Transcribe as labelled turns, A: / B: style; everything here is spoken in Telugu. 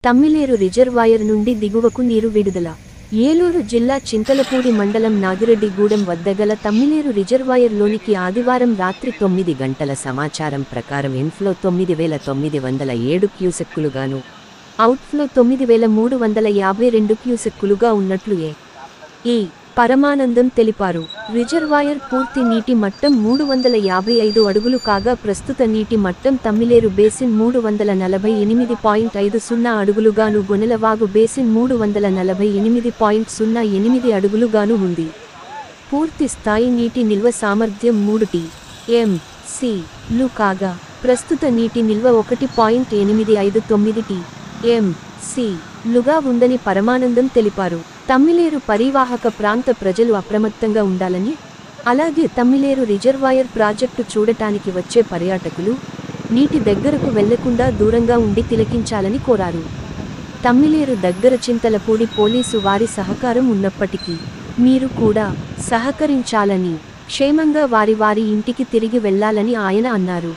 A: తమ్మిలేరు రిజర్వాయర్ నుండి దిగువకు నీరు విడుదల ఏలూరు జిల్లా చింతలపూడి మండలం నాగిరెడ్డిగూడెం వద్ద గల తమ్మిలేరు రిజర్వాయర్లోనికి ఆదివారం రాత్రి తొమ్మిది గంటల సమాచారం ప్రకారం ఇన్ఫ్లో తొమ్మిది వేల తొమ్మిది వందల ఏడు క్యూసెక్కులుగాను అవుట్ఫ్లో తొమ్మిది వేల మూడు వందల యాభై రెండు క్యూసెక్కులుగా ఉన్నట్లు ఏ ఈ పరమానందం తెలిపారు రిజర్వాయర్ పూర్తి నీటి మట్టం మూడు వందల యాభై ఐదు అడుగులు కాగా ప్రస్తుత నీటి మట్టం తమ్మిలేరు బేసిన్ మూడు వందల నలభై ఎనిమిది పాయింట్ ఐదు సున్నా అడుగులుగాను గొనెలవాగు బేసిన్ మూడు వందల నలభై ఎనిమిది పాయింట్ సున్నా ఎనిమిది అడుగులుగాను ఉంది పూర్తి స్థాయి నీటి నిల్వ సామర్థ్యం మూడు టీ ఎం సి లు కాగా ప్రస్తుత నీటి నిల్వ ఒకటి పాయింట్ ఎనిమిది ఐదు తొమ్మిది టీ ఎం సి లుగా ఉందని పరమానందం తెలిపారు తమ్మిలేరు పరివాహక ప్రాంత ప్రజలు అప్రమత్తంగా ఉండాలని అలాగే తమ్మిలేరు రిజర్వాయర్ ప్రాజెక్టు చూడటానికి వచ్చే పర్యాటకులు నీటి దగ్గరకు వెళ్లకుండా దూరంగా ఉండి తిలకించాలని కోరారు తమ్మిలేరు దగ్గర చింతలపూడి పోలీసు వారి సహకారం ఉన్నప్పటికీ మీరు కూడా సహకరించాలని క్షేమంగా వారి వారి ఇంటికి తిరిగి వెళ్లాలని ఆయన అన్నారు